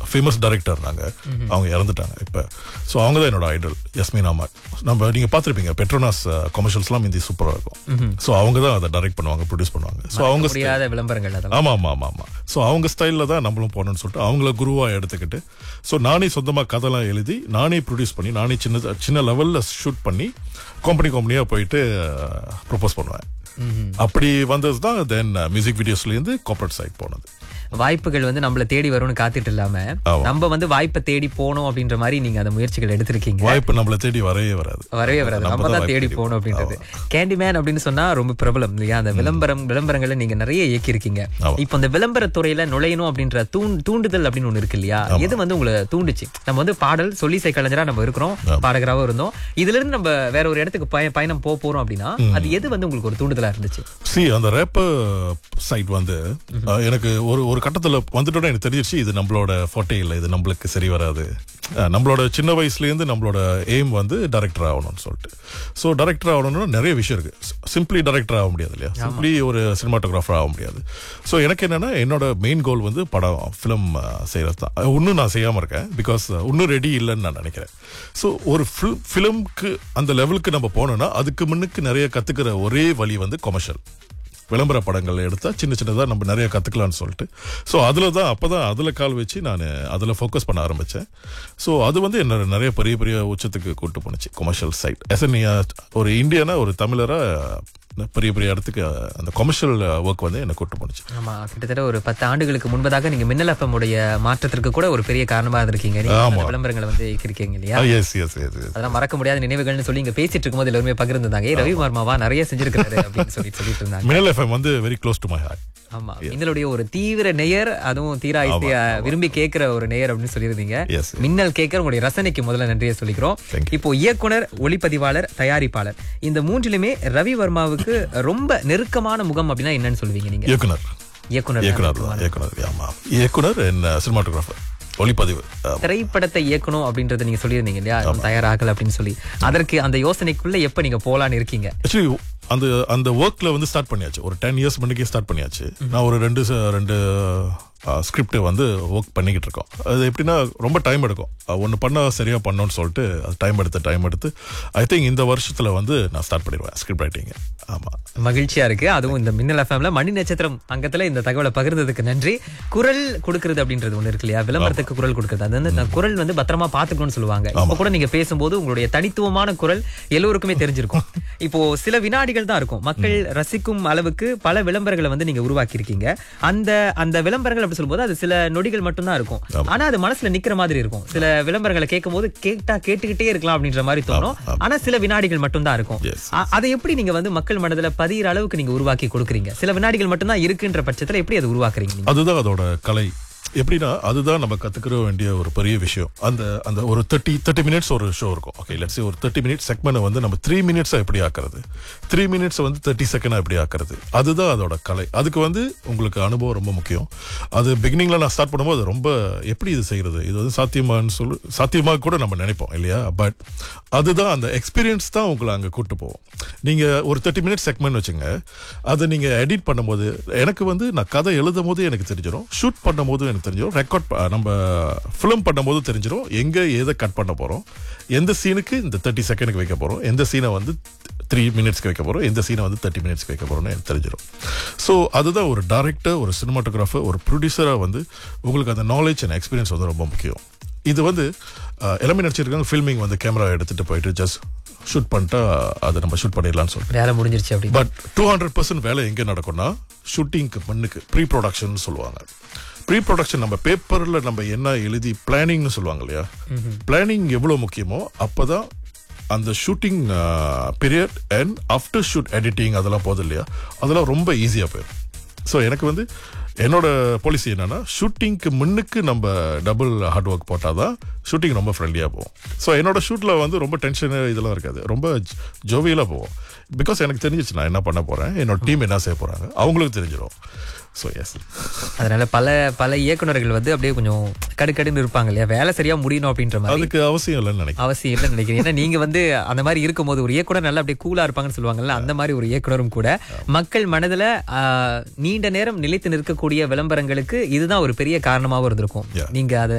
Famous director நாங்க அவங்க இறந்துட்டாங்க இப்ப ஸோ அவங்க தான் என்னோட ஐடல் யஸ்மின் அஹமத் நம்ம நீங்க பார்த்திருப்பீங்க பெட்ரோனாஸ் கமர்ஷியல்ஸ்லாம் இந்தி சூப்பரா இருக்கும் ஸோ அவங்க தான் அதை டைரக்ட் பண்ணுவாங்க ப்ரொடியூஸ் பண்ணுவாங்க ஸோ அவங்க முடியாத விளம்பரங்கள் அதெல்லாம் ஆமா ஆமா ஆமா ஆமா ஸோ அவங்க ஸ்டைல்ல தான் நம்மளும் போகணும்னு சொல்லிட்டு அவங்கள குருவா எடுத்துக்கிட்டு ஸோ நானே சொந்தமா கதைலாம் எழுதி நானே ப்ரொடியூஸ் பண்ணி நானே சின்ன சின்ன லெவல்ல ஷூட் பண்ணி கம்பெனி கம்பெனியா போயிட்டு ப்ரொபோஸ் பண்ணுவேன் அப்படி வந்தது தான் தென் மியூசிக் வீடியோஸ்ல இருந்து கார்பரேட் சைட் போனது வாய்ப்புகள் வந்து நம்மள தேடி வரும்னு காத்துட்டு இல்லாம ஆமா. நம்ம வந்து வாய்ப்பை தேடி போகணும் அப்படின்ற மாதிரி நீங்க அந்த முயற்சிகள் எடுத்திருக்கீங்க வாய்ப்பு நம்மள தேடி வரவே வராது வரவே வராது நம்ம தான் வாய்ப்பு தேடி போகணும் அப்படின்றது கேண்டிமேன் அப்படின்னு சொன்னா ரொம்ப பிரபலம் இல்லையா அந்த விளம்பரம் விளம்பரங்களை நீங்க நிறைய இயக்கியிருக்கீங்க ஆமா. இப்போ இந்த விளம்பரத் துறையில நுழையணும் அப்படின்ற தூண் தூண்டுதல் அப்படின்னு ஒண்ணு இருக்கு இல்லையா எது வந்து உங்களை தூண்டுச்சு நம்ம வந்து பாடல் சொல்லி கலைஞரா நம்ம இருக்கிறோம் பாடகராவும் இருந்தோம் இதுல இருந்து நம்ம வேற ஒரு இடத்துக்கு பய- பயணம் போக போறோம் அப்படின்னா அது எது வந்து உங்களுக்கு ஒரு தூண்டுதலா இருந்துச்சு சி அந்த ரேப் சைட் வந்து அஹ், எனக்கு ஒரு ஒரு கட்டத்துல வந்துட்டோட எனக்கு தெரிஞ்சிருச்சு இது நம்மளோட ஃபோட்டே இல்லை இது நம்மளுக்கு சரி வராது அஹ், நம்மளோட சின்ன வயசுலேருந்து நம்மளோட எய்ம் வந்து டைரக்டர் ஆகணும்னு சொல்லிட்டு ஸோ டைரக்டர் ஆகணும்னா நிறைய விஷயம் இருக்கு சிம்பிளி டைரக்டர் ஆக முடியாது இல்லையா சிம்பிளி ஒரு சினிமாட்டோகிராஃபர் ஆக முடியாது ஸோ எனக்கு என்னன்னா என்னோட மெயின் கோல் வந்து படம் ஃபிலிம் செய்யறது தான் அஹ், இன்னும் நான் செய்யாம இருக்கேன் பிகாஸ் இன்னும் ரெடி இல்லைன்னு நான் நினைக்கிறேன் ஸோ ஒரு ஃபிலிம்க்கு அந்த லெவலுக்கு நம்ம போனோம்னா அதுக்கு முன்னுக்கு நிறைய கத்துக்கிற ஒரே வழி வந்து கொமர்ஷியல் விளம்பர படங்கள் எடுத்தா சின்ன சின்னதா நம்ம நிறைய கத்துக்கலாம்னு சொல்லிட்டு ஸோ அதுல தான் அப்பதான் அதுல கால் வச்சு நான் அதுல ஃபோக்கஸ் பண்ண ஆரம்பிச்சேன் ஸோ அது வந்து என்ன நிறைய பெரிய பெரிய உச்சத்துக்கு கூட்டு போனுச்சு கொமர்ஷியல் சைட் எஸ் ஒரு இந்தியனா ஒரு தமிழரா பெரிய பெரிய இடத்துக்கு அந்த கொமர்ஷியல் ஒர்க் வந்து என்னை கூட்டு போனுச்சு ஆமா கிட்டத்தட்ட ஒரு பத்து ஆண்டுகளுக்கு முன்பதாக நீங்க மின்னல் FM உடைய மாற்றத்திற்கு கூட ஒரு பெரிய காரணமா இருந்திருக்கீங்க நீங்க ஆமா. அந்த விளம்பரங்களை வந்து இயக்கியிருக்கீங்க இல்லையா எஸ் எஸ் எஸ் அதெல்லாம் மறக்க முடியாத நினைவுகள்னு சொல்லி இங்க பேசிட்டு இருக்கும்போது எல்லாருமே பகிர்ந்தாங்க ஏ ரவி வர்மாவா நிறைய செஞ்சிருக்காரு அப்படின்னு சொல்லி சொல்லிட்டு இருந்தாங்க மினல் எஃப்எம் வந்து very close to my heart ஆமா மின்னலுடைய ஒரு தீவிர நேயர் அதுவும் தீரா இசைய விரும்பி கேட்கிற ஒரு நேயர் அப்படின்னு சொல்லியிருந்தீங்க Yes, yes. மின்னல் கேட்கிற உங்களுடைய ரசனைக்கு முதல்ல நன்றியை சொல்லிக்கிறோம் Thank you. இப்போ இயக்குனர் ஒளிப்பதிவாளர் தயாரிப்பாளர் இந்த மூன்றிலுமே ரவி வர்மாவுக்கு ரொம்ப நெருக்கமான முகம் அப்படின்னா என்னன்னு சொல்லுவீங்க நீங்க இயக்குனர் இயக்குனர் இயக்குனர் தான் இயக்குனர் ஆமா இயக்குனர் என்ன சினிமாட்டோகிராஃபர் ஒளிப்பதிவு ஆமா. திரைப்படத்தை இயக்கணும் அப்படின்றத நீங்க சொல்லியிருந்தீங்க இல்லையா தயாராகல அப்படின்னு சொல்லி அதற்கு அந்த யோசனைக்குள்ள எப்ப நீங்க போலான்னு இருக்கீங்க ஆக்சுவலி அந்த அந்த ஒர்க்ல வந்து ஸ்டார்ட் பண்ணியாச்சு ஒரு டென் இயர்ஸ் முன்னுக்கே ஸ்டார்ட் பண்ணியாச்சு நான் ஒரு ரெண்டு ச- ரெண்டு ஸ்கிரிப்ட் வந்து ஒர்க் பண்ணிக்கிட்டு இருக்கோம் அது எப்படின்னா ரொம்ப டைம் எடுக்கும் ஒன்று பண்ணா சரியா பண்ணோம்னு சொல்லிட்டு அது டைம் எடுத்து டைம் எடுத்து ஐ திங்க் இந்த வருஷத்துல வந்து நான் ஸ்டார்ட் பண்ணிடுவேன் ஸ்கிரிப்ட் ரைட்டிங் ஆமா மகிழ்ச்சியா இருக்கு அதுவும் இந்த மின்னல் எஃப்எம்ல மணி நட்சத்திரம் அங்கத்துல இந்த தகவலை பகிர்ந்ததுக்கு நன்றி குரல் கொடுக்கிறது அப்படின்றது ஒண்ணு இருக்கு இல்லையா விளம்பரத்துக்கு குரல் கொடுக்கிறது அது வந்து அந்த குரல் வந்து பத்திரமா பாத்துக்கணும்னு சொல்லுவாங்க இப்ப கூட நீங்க பேசும்போது உங்களுடைய தனித்துவமான குரல் எல்லோருக்குமே தெரிஞ்சிருக்கும் இப்போ சில வினாடிகள் தான் இருக்கும் மக்கள் ரசிக்கும் அளவுக்கு பல விளம்பரங்களை வந்து நீங்க உருவாக்கி இருக்கீங்க அந்த அந்த விளம்பரங்கள் அப்படி சொல்லும்போது அது சில நொடிகள் மட்டும்தான் இருக்கும் ஆனா அது மனசுல நிக்கிற மாதிரி இருக்கும் சில விளம்பரங்களை கேட்கும் போது கேட்டா கேட்டுக்கிட்டே இருக்கலாம் அப்படின்ற மாதிரி தோணும் ஆனா சில வினாடிகள் மட்டும்தான் இருக்கும் Yes. அ- அதை எப்படி நீங்க வந்து மக்கள் மனதுல பதியிற அளவுக்கு நீங்க உருவாக்கி கொடுக்குறீங்க சில வினாடிகள் மட்டும்தான் இருக்குன்ற பட்சத்துல எப்படி அதை உருவாக்குறீங்க நீங்க அதுதான் அதோட கலை எப்படின்னா அதுதான் நம்ம கத்துக்கிற வேண்டிய ஒரு பெரிய விஷயம் அந்த அந்த ஒரு தேர்ட்டி தேர்ட்டி மினிட்ஸ் ஒரு ஷோ இருக்கும் ஓகே லெட்ஸ் ஒரு தேர்ட்டி மினிட்ஸ் செக்மெண்ட் வந்து நம்ம த்ரீ மினிட்ஸா எப்படி ஆக்குறது த்ரீ மினிட்ஸ் வந்து தேர்ட்டி செகண்டா எப்படி ஆக்குறது அதுதான் அதோட கலை அதுக்கு வந்து உங்களுக்கு அனுபவம் ரொம்ப முக்கியம் அது பிகினிங்ல நான் ஸ்டார்ட் பண்ணும்போது ரொம்ப எப்படி இது செய்யறது இது வந்து சாத்தியமான்னு சொல்லு சாத்தியமா கூட நம்ம நினைப்போம் இல்லையா பட் அதுதான் அந்த எக்ஸ்பீரியன்ஸ் தான் உங்களை அங்க கூட்டு போவோம் நீங்க ஒரு தேர்ட்டி மினிட்ஸ் செக்மெண்ட் வச்சுங்க அதை நீங்க எடிட் பண்ணும்போது எனக்கு வந்து நான் கதை எழுதும் போது எனக்கு தெரிஞ்சிடும் ஷூட் பண்ணும்போது எனக்கு தெரிஞ்சிடும் ரெக்கார்ட் நம்ம ஃபிலிம் பண்ணும்போது தெரிஞ்சிடும் எங்க எதை கட் பண்ண போறோம் எந்த சீனுக்கு இந்த தேர்ட்டி செகண்டுக்கு வைக்க போறோம் எந்த சீனை வந்து த்ரீ மினிட்ஸ்க்கு வைக்க போறோம் எந்த சீனை வந்து தேர்ட்டி மினிட்ஸ்க்கு வைக்க போறோம்னு எனக்கு தெரிஞ்சிடும் ஸோ அதுதான் ஒரு டைரக்டர் ஒரு சினிமாட்டோகிராஃபர் ஒரு ப்ரொடியூசரா வந்து உங்களுக்கு அந்த நாலேஜ் அண்ட் எக்ஸ்பீரியன்ஸ் வந்து ரொம்ப முக்கியம் இது வந்து அஹ், எல்லாமே நடிச்சிருக்காங்க ஃபில்மிங் வந்து கேமரா எடுத்துட்டு போயிட்டு ஜஸ்ட் ஷூட் பண்ணிட்டா அதை நம்ம ஷூட் பண்ணிடலாம்னு சொல்லிட்டு வேலை முடிஞ்சிருச்சு அப்படி பட் டூ ஹண்ட்ரட் பர்சன்ட் வேலை எங்க நடக்கும்னா ஷூட்டிங்க்கு மண்ணுக்கு ப்ரீ ப்ரொடக்ஷன் சொல்லுவாங்க ப்ரீ ப்ரொடக்ஷன் நம்ம பேப்பர்ல நம்ம என்ன எழுதி பிளானிங்னு சொல்லுவாங்க இல்லையா பிளானிங் எவ்வளவு முக்கியமோ அப்பதான் அந்த shooting period and after shoot editing அதெல்லாம் போதும் இல்லையா அதெல்லாம் ரொம்ப ஈஸியா போயிடும் ஸோ எனக்கு வந்து என்னோட பாலிசி என்னன்னா ஷூட்டிங்க்கு முன்னுக்கு நம்ம டபுள் ஹார்ட் ஒர்க் போட்டாதான் ஷூட்டிங் ரொம்ப ஃப்ரெண்ட்லியாக போகும் ஸோ என்னோட ஷூட்டில் வந்து ரொம்ப டென்ஷன் இதெல்லாம் இருக்காது ரொம்ப ஜோவியலாக போவோம் பிகாஸ் எனக்கு தெரிஞ்சிச்சு நான் என்ன பண்ண போறேன் என்னோட டீம் என்ன செய்ய போறாங்க அவங்களுக்கு தெரிஞ்சிடும் ஸோ எஸ் அதனால பல பல இயக்குனர்கள் வந்து அப்படியே கொஞ்சம் கடுக்கடுன்னு இருப்பாங்க இல்லையா வேலை சரியா முடியணும் அப்படின்ற மாதிரி அதுக்கு அவசியம் இல்லைன்னு நினைக்கிறேன் அவசியம் இல்லைன்னு நினைக்கிறேன் ஏன்னா நீங்க வந்து அந்த மாதிரி இருக்கும்போது ஒரு இயக்குனர் நல்லா அப்படியே கூலா இருப்பாங்கன்னு சொல்லுவாங்கல்ல அந்த மாதிரி ஒரு இயக்குனரும் கூட மக்கள் மனதுல ஆஹ், நீண்ட நேரம் நிலைத்து நிற்கக்கூடிய விளம்பரங்களுக்கு இதுதான் ஒரு பெரிய காரணமாவும் இருந்திருக்கும் Yeah. நீங்க அதை